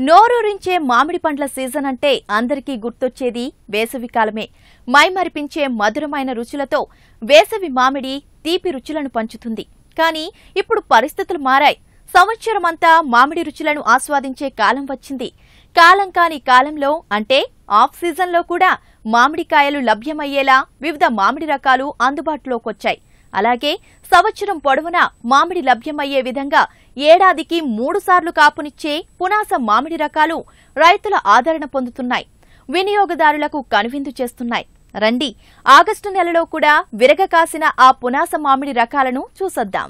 నోరూరించే మామిడి పండ్ల సీజన్ అంటే అందరికీ గుర్తొచ్చేది వేసవికాలమే మైమరిపించే మధురమైన రుచులతో వేసవి మామిడి తీపి రుచులను పంచుతుంది కానీ ఇప్పుడు పరిస్థితులు మారాయి సంవత్సరమంతా మామిడి రుచులను ఆస్వాదించే కాలం వచ్చింది కాలం కాని కాలంలో అంటే ఆఫ్ సీజన్లో కూడా మామిడికాయలు లభ్యమయ్యేలా వివిధ మామిడి రకాలు అందుబాటులోకొచ్చాయి అలాగే సంవత్సరం పొడవునా మామిడి లభ్యమయ్యే విధంగా ఏడాదికి మూడు సార్లు కాపునిచ్చే పునాస మామిడి రకాలు రైతుల ఆదరణ పొందుతున్నాయి వినియోగదారులకు కనువిందు చేస్తున్నాయి రండి ఆగస్టు నెలలో కూడా విరగ కాసిన ఆ పునాస మామిడి రకాలను చూసొద్దాం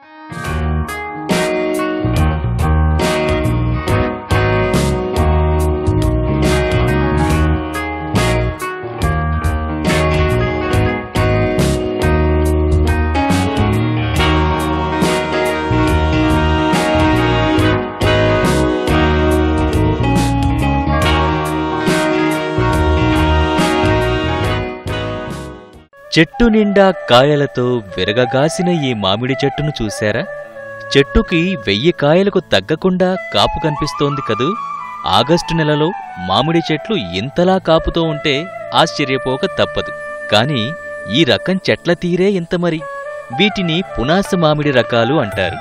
చెట్టు నిండా కాయలతో విరగగాసిన ఈ మామిడి చెట్టును చూశారా చెట్టుకి వెయ్యి కాయలకు తగ్గకుండా కాపు కనిపిస్తోంది కదూ ఆగస్టు నెలలో మామిడి చెట్లు ఇంతలా కాపుతో ఉంటే ఆశ్చర్యపోక తప్పదు కాని ఈ రకం చెట్ల తీరే ఇంత మరి వీటిని పునాస మామిడి రకాలు అంటారు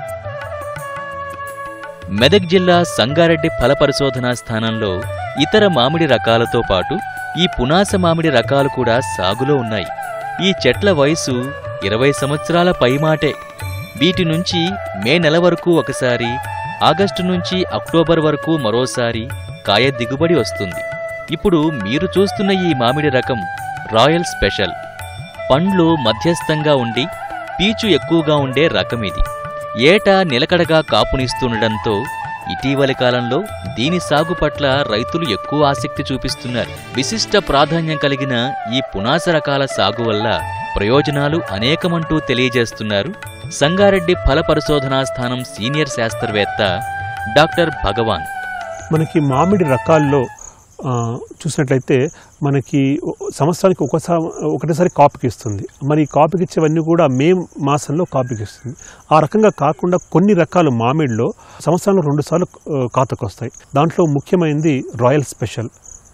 మెదక్ జిల్లా సంగారెడ్డి ఫల పరిశోధనా స్థానంలో ఇతర మామిడి రకాలతో పాటు ఈ పునాస మామిడి రకాలు కూడా సాగులో ఉన్నాయి ఈ చెట్ల వయసు ఇరవై సంవత్సరాల పైమాటే వీటి నుంచి మే నెల వరకు ఒకసారి ఆగస్టు నుంచి అక్టోబర్ వరకు మరోసారి కాయ దిగుబడి వస్తుంది ఇప్పుడు మీరు చూస్తున్న ఈ మామిడి రకం రాయల్ స్పెషల్ పండ్లు మధ్యస్థంగా ఉండి పీచు ఎక్కువగా ఉండే రకం ఇది ఏటా నిలకడగా కాపునిస్తుండటంతో ఇటీవలి కాలంలో దీని సాగు పట్ల రైతులు ఎక్కువ ఆసక్తి చూపిస్తున్నారు విశిష్ట ప్రాధాన్యం కలిగిన ఈ పునాస రకాల సాగు వల్ల ప్రయోజనాలు అనేకమంటూ తెలియజేస్తున్నారు సంగారెడ్డి ఫల పరిశోధనా స్థానం సీనియర్ శాస్త్రవేత్త డాక్టర్ భగవాన్ మనకి మామిడి రకాల్లో ఆ, చూసినట్లయితే మనకి ఒ- సంవత్సరానికి ఒకసారి ఒకటేసారి కాపుకి ఇస్తుంది మరి ఈ కాపుకి ఇచ్చేవన్నీ కూడా మే మాసంలో కాపుకి ఇస్తుంది ఆ రకంగా కాకుండా కొన్ని రకాలు మామిడిలో సంవత్సరంలో రెండుసార్లు ఆ, కాతకు వస్తాయి దాంట్లో ముఖ్యమైనది రాయల్ స్పెషల్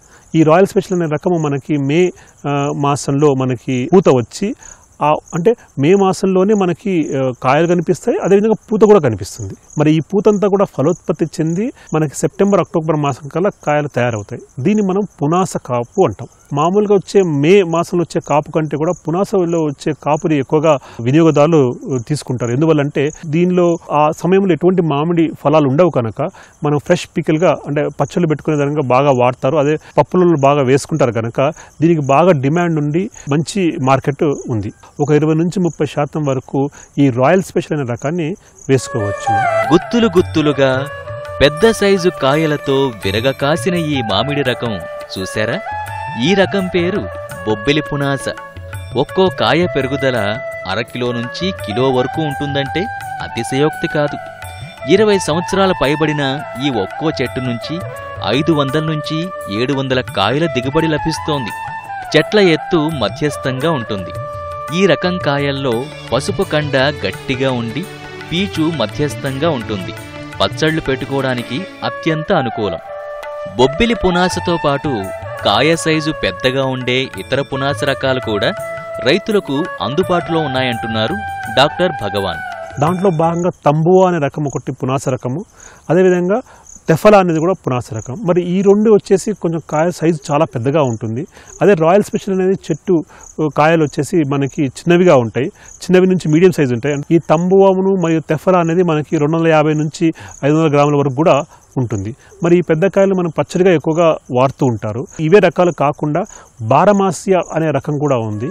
ఈ రాయల్ స్పెషల్ అనే రకము మనకి మే ఆ, మాసంలో మనకి పూత వచ్చి ఆ అంటే మే మాసంలోనే మనకి ఆ, కాయలు కనిపిస్తాయి అదేవిధంగా పూత కూడా కనిపిస్తుంది మరి ఈ పూత అంతా కూడా ఫలోత్పత్తి చెంది మనకి సెప్టెంబర్ అక్టోబర్ మాసం కల్లా కాయలు తయారవుతాయి దీన్ని మనం పునాస కాపు అంటాం మామూలుగా వచ్చే మే మాసంలో వచ్చే కాపు కంటే కూడా పునాసలో వచ్చే కాపుని ఎక్కువగా వినియోగదారులు ఆ, తీసుకుంటారు ఎందువల్లంటే దీనిలో ఆ సమయంలో ఎటువంటి మామిడి ఫలాలు ఉండవు కనుక మనం ఫ్రెష్ పికిల్గా అంటే పచ్చళ్ళు పెట్టుకునే విధంగా బాగా వాడతారు అదే పప్పులలో బాగా వేసుకుంటారు కనుక దీనికి బాగా డిమాండ్ ఉండి మంచి మార్కెట్ ఉంది ఒక ఇరవై నుంచి ముప్పై శాతం వరకు ఈ రాయల్ స్పెషల్ అనే రకాన్ని వేసుకోవచ్చు గుత్తులు గుత్తులుగా పెద్ద సైజు కాయలతో విరగ కాసిన ఈ మామిడి రకం చూశారా ఈ రకం పేరు బొబ్బిలి పునాస ఒక్కో కాయ పెరుగుదల అరకిలో నుంచి కిలో వరకు ఉంటుందంటే అతిశయోక్తి కాదు ఇరవై సంవత్సరాల పైబడిన ఈ ఒక్కో చెట్టు నుంచి ఐదు వందల నుంచి ఏడు వందల కాయల దిగుబడి లభిస్తోంది చెట్ల ఎత్తు మధ్యస్థంగా ఉంటుంది ఈ రకం కాయల్లో పసుపు కండ గట్టిగా ఉండి పీచు మధ్యస్థంగా ఉంటుంది పచ్చళ్ళు పెట్టుకోవడానికి అత్యంత అనుకూలం బొబ్బిలి పునాసతో పాటు కాయ సైజు పెద్దగా ఉండే ఇతర పునాస రకాలు కూడా రైతులకు అందుబాటులో ఉన్నాయంటున్నారు డాక్టర్ భగవాన్ దాంట్లో భాగంగా తంబువా అనే రకం ఒకటి పునాస రకము అదేవిధంగా తెఫలా అనేది కూడా పునాస రకం మరి ఈ రెండు వచ్చేసి కొంచెం కాయ సైజు చాలా పెద్దగా ఉంటుంది అదే రాయల్ స్పెషల్ అనేది చెట్టు ఆ, కాయలు వచ్చేసి మనకి చిన్నవిగా ఉంటాయి చిన్నవి నుంచి మీడియం సైజు ఉంటాయి ఈ తంబువామును మరియు తెఫలా అనేది మనకి రెండు వందల యాభై నుంచి ఐదు వందల గ్రాముల వరకు కూడా ఉంటుంది మరి ఈ పెద్ద కాయలు మనం పచ్చడిగా ఎక్కువగా వాడుతూ ఉంటారు ఇవే రకాలు కాకుండా బారమాసియా అనే రకం కూడా ఉంది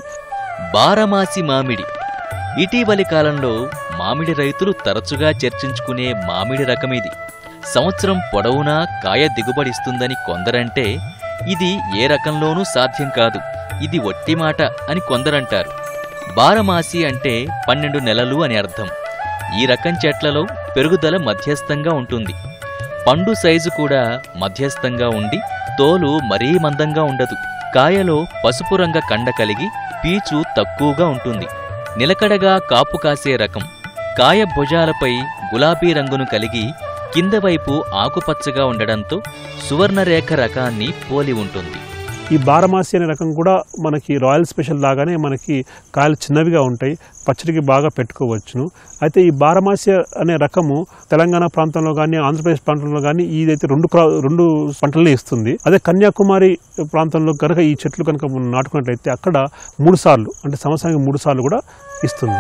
బారమాసి మామిడి ఇటీవలి కాలంలో మామిడి రైతులు తరచుగా చర్చించుకునే మామిడి రకమిది సంవత్సరం పొడవునా కాయ దిగుబడిస్తుందని కొందరంటే ఇది ఏ రకంలోనూ సాధ్యం కాదు ఇది ఒట్టి మాట అని కొందరంటారు బారమాసి అంటే పన్నెండు నెలలు అని అర్థం ఈ రకం చెట్లలో పెరుగుదల మధ్యస్థంగా ఉంటుంది పండు సైజు కూడా మధ్యస్థంగా ఉండి తోలు మరీ మందంగా ఉండదు కాయలో పసుపు రంగ కండ కలిగి పీచు తక్కువగా ఉంటుంది నిలకడగా కాపు కాసే రకం కాయ భుజాలపై గులాబీ రంగును కలిగి కింద వైపు ఆకుపచ్చగా ఉండడంతో సువర్ణరేఖ రకాన్ని పోలి ఉంటుంది ఈ బారమాసి అనే రకం కూడా మనకి రాయల్ స్పెషల్ లాగానే మనకి కాయలు చిన్నవిగా ఉంటాయి పచ్చడికి బాగా పెట్టుకోవచ్చును అయితే ఈ బారమాసి అనే రకము తెలంగాణ ప్రాంతంలో కానీ ఆంధ్రప్రదేశ్ ప్రాంతంలో కానీ ఇదైతే రెండు క్రా రెండు పంటలనే ఇస్తుంది అదే కన్యాకుమారి ప్రాంతంలో కనుక ఈ చెట్లు కనుక మనం నాటుకున్నట్లయితే అక్కడ మూడు సార్లు అంటే సంవత్సరానికి మూడు సార్లు కూడా ఇస్తుంది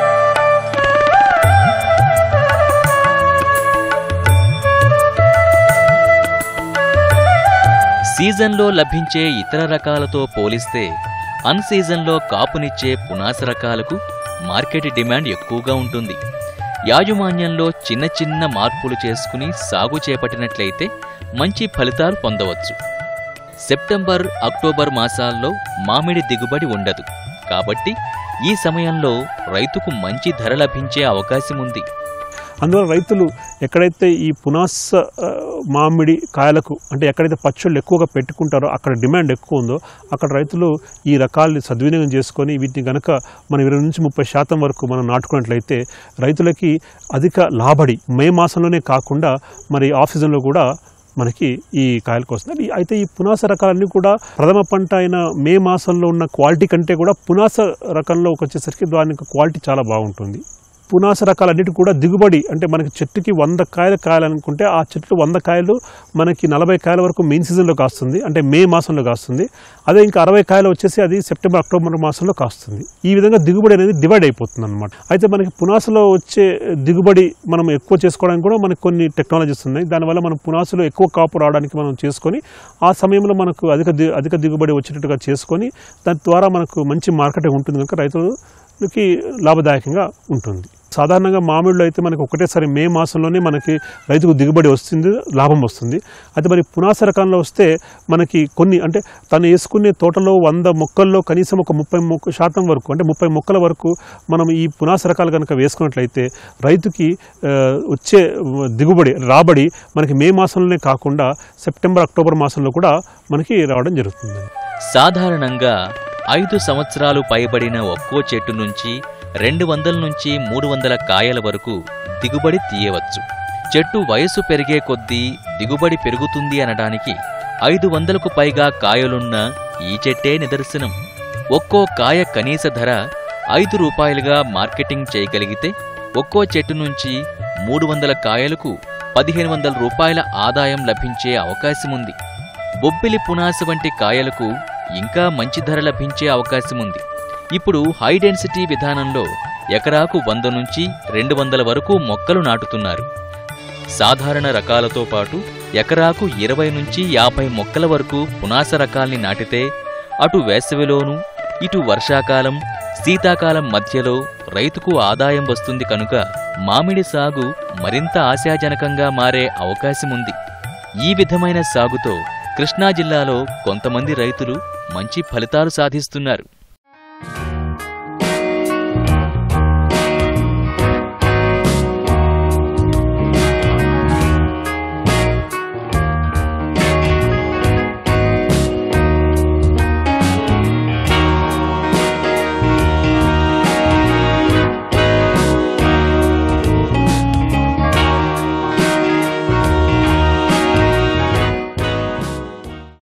సీజన్లో లభించే ఇతర రకాలతో పోలిస్తే అన్ సీజన్లో కాపునిచ్చే పునాస రకాలకు మార్కెట్ డిమాండ్ ఎక్కువగా ఉంటుంది యాజమాన్యంలో చిన్న చిన్న మార్పులు చేసుకుని సాగు చేపట్టినట్లయితే మంచి ఫలితాలు పొందవచ్చు సెప్టెంబర్ అక్టోబర్ మాసాల్లో మామిడి దిగుబడి ఉండదు కాబట్టి ఈ సమయంలో రైతుకు మంచి ధర లభించే అవకాశం ఉంది అందువల్ల రైతులు ఎక్కడైతే ఈ పునాస ఆ, మామిడి కాయలకు అంటే ఎక్కడైతే పచ్చళ్ళు ఎక్కువగా పెట్టుకుంటారో అక్కడ డిమాండ్ ఎక్కువ ఉందో అక్కడ రైతులు ఈ రకాల్ని సద్వినియోగం చేసుకొని వీటిని కనుక మనం ఇరవై నుంచి ముప్పై శాతం వరకు మనం నాటుకున్నట్లయితే రైతులకి అధిక లాభడి మే మాసంలోనే కాకుండా మరి ఆఫ్ సీజన్లో కూడా మనకి ఈ కాయలకు వస్తుంది ఈ- అయితే ఈ పునాస రకాలన్నీ కూడా ప్రథమ పంట అయిన మే మాసంలో ఉన్న క్వాలిటీ కంటే కూడా పునాస రకంలోకి వచ్చేసరికి దానికి క్వాలిటీ చాలా బాగుంటుంది పునాస రకాలన్నిటి కూడా దిగుబడి అంటే మనకి చెట్టుకి వంద కాయలు కాయాలనుకుంటే ఆ చెట్లు వంద కాయలు మనకి నలభై కాయల వరకు మెయిన్ సీజన్లో కాస్తుంది అంటే మే మాసంలో కాస్తుంది అదే ఇంకా అరవై కాయలు వచ్చేసి అది సెప్టెంబర్ అక్టోబర్ మాసంలో కాస్తుంది ఈ విధంగా దిగుబడి అనేది డివైడ్ అయిపోతుంది అనమాట అయితే మనకి పునాసలో వచ్చే దిగుబడి మనం ఎక్కువ చేసుకోవడానికి కూడా మనకి కొన్ని టెక్నాలజీస్ ఉన్నాయి దానివల్ల మనం పునాసలో ఎక్కువ కాపు రావడానికి మనం చేసుకొని ఆ సమయంలో మనకు అధిక ది అధిక దిగుబడి వచ్చేటట్టుగా చేసుకొని దాని ద్వారా మనకు మంచి మార్కెట్ ఉంటుంది కనుక రైతులకి లాభదాయకంగా ఉంటుంది సాధారణంగా మామిడిలో అయితే మనకి ఒకటేసారి మే మాసంలోనే మనకి రైతుకు దిగుబడి వస్తుంది లాభం వస్తుంది అయితే మరి పునాస రకంలో వస్తే మనకి కొన్ని అంటే తను వేసుకునే తోటలో వంద మొక్కల్లో కనీసం ఒక ముప్పై మొక్క శాతం వరకు అంటే ముప్పై మొక్కల వరకు మనం ఈ పునాస రకాలు కనుక వేసుకున్నట్లయితే రైతుకి ఆ, వచ్చే దిగుబడి రాబడి మనకి మే మాసంలోనే కాకుండా సెప్టెంబర్ అక్టోబర్ మాసంలో కూడా మనకి రావడం జరుగుతుంది సాధారణంగా ఐదు సంవత్సరాలు పైబడిన ఒక్కో చెట్టు నుంచి రెండు వందల నుంచి మూడు వందల కాయల వరకు దిగుబడి తీయవచ్చు చెట్టు వయసు పెరిగే కొద్దీ దిగుబడి పెరుగుతుంది అనడానికి ఐదు వందలకు పైగా కాయలున్న ఈ చెట్టే నిదర్శనం ఒక్కో కాయ కనీస ధర ఐదు రూపాయలుగా మార్కెటింగ్ చేయగలిగితే ఒక్కో చెట్టు నుంచి మూడు వందల కాయలకు పదిహేను వందల రూపాయల ఆదాయం లభించే అవకాశం ఉంది బొబ్బిలి పునాస వంటి కాయలకు ఇంకా మంచి ధర లభించే అవకాశం ఉంది ఇప్పుడు హై డెన్సిటీ విధానంలో ఎకరాకు వంద నుంచి రెండు వందల వరకు మొక్కలు నాటుతున్నారు సాధారణ రకాలతో పాటు ఎకరాకు ఇరవై నుంచి యాభై మొక్కల వరకు పునాస రకాల్ని నాటితే అటు వేసవిలోనూ ఇటు వర్షాకాలం శీతాకాలం మధ్యలో రైతుకు ఆదాయం వస్తుంది కనుక మామిడి సాగు మరింత ఆశాజనకంగా మారే అవకాశముంది ఈ విధమైన సాగుతో కృష్ణా జిల్లాలో కొంతమంది రైతులు మంచి ఫలితాలు సాధిస్తున్నారు